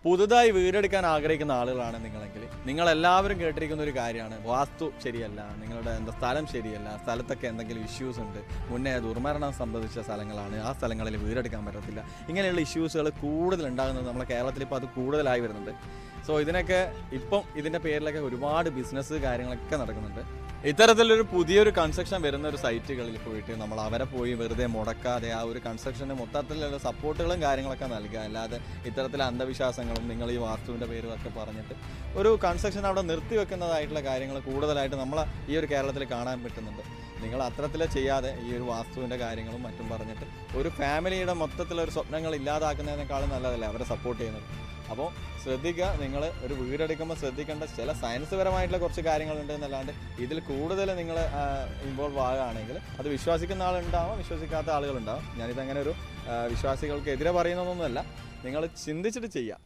പുതുതായി വീടെടുക്കാൻ ആഗ്രഹിക്കുന്ന ആളുകളാണ് നിങ്ങളെങ്കിൽ നിങ്ങൾ എല്ലാവരും കേട്ടിരിക്കുന്ന ഒരു കാര്യമാണ് വാസ്തു ശരിയല്ല നിങ്ങളുടെ എന്താ സ്ഥലം ശരിയല്ല സ്ഥലത്തൊക്കെ എന്തെങ്കിലും ഇഷ്യൂസ് ഉണ്ട് മുന്നേ ദുർമരണം സംബന്ധിച്ച സ്ഥലങ്ങളാണ് ആ സ്ഥലങ്ങളിൽ വീടെടുക്കാൻ പറ്റത്തില്ല ഇങ്ങനെയുള്ള ഇഷ്യൂസുകൾ കൂടുതൽ ഉണ്ടാകുന്നത് നമ്മുടെ കേരളത്തിൽ ഇപ്പോൾ അത് കൂടുതലായി വരുന്നുണ്ട് സോ ഇതിനൊക്കെ ഇപ്പം ഇതിൻ്റെ പേരിലൊക്കെ ഒരുപാട് ബിസിനസ് കാര്യങ്ങളൊക്കെ നടക്കുന്നുണ്ട് ഇത്തരത്തിലൊരു പുതിയൊരു കൺസ്ട്രക്ഷൻ വരുന്ന ഒരു സൈറ്റുകളിൽ പോയിട്ട് നമ്മൾ അവരെ പോയി വെറുതെ മുടക്കാതെ ആ ഒരു കൺസ്ട്രക്ഷന് മൊത്തത്തിലുള്ള സപ്പോർട്ടുകളും കാര്യങ്ങളൊക്കെ നൽകുക അല്ലാതെ ഇത്തരത്തിലെ അന്ധവിശ്വാസങ്ങളും നിങ്ങൾ ഈ വാസ്തുവിൻ്റെ പേരും ഒക്കെ പറഞ്ഞിട്ട് ഒരു കൺസ്ട്രക്ഷൻ അവിടെ നിർത്തി വെക്കുന്നതായിട്ടുള്ള കാര്യങ്ങൾ കൂടുതലായിട്ട് നമ്മൾ ഈ ഒരു കേരളത്തിൽ കാണാൻ പറ്റുന്നുണ്ട് നിങ്ങൾ അത്തരത്തിൽ ചെയ്യാതെ ഈ ഒരു വാസ്തുവിൻ്റെ കാര്യങ്ങളും മറ്റും പറഞ്ഞിട്ട് ഒരു ഫാമിലിയുടെ മൊത്തത്തിലൊരു സ്വപ്നങ്ങൾ ഇല്ലാതാക്കുന്നതിനേക്കാളും നല്ലതല്ലേ അവരെ സപ്പോർട്ട് ചെയ്യുന്നത് അപ്പോൾ ശ്രദ്ധിക്കുക നിങ്ങൾ ഒരു വീടെടുക്കുമ്പോൾ ശ്രദ്ധിക്കേണ്ട ചില സയൻസ് പരമായിട്ടുള്ള കുറച്ച് കാര്യങ്ങളുണ്ട് എന്നല്ലാണ്ട് ഇതിൽ കൂടുതൽ നിങ്ങൾ ഇൻവോൾവ് ആകുകയാണെങ്കിൽ അത് വിശ്വസിക്കുന്ന ആളുണ്ടാവാം വിശ്വസിക്കാത്ത ആളുകളുണ്ടാവും ഞാനിതങ്ങനെ ഒരു ആ, വിശ്വാസികൾക്ക് എതിരെ പറയുന്നതൊന്നുമല്ല നിങ്ങൾ ചിന്തിച്ചിട്ട് ചെയ്യുക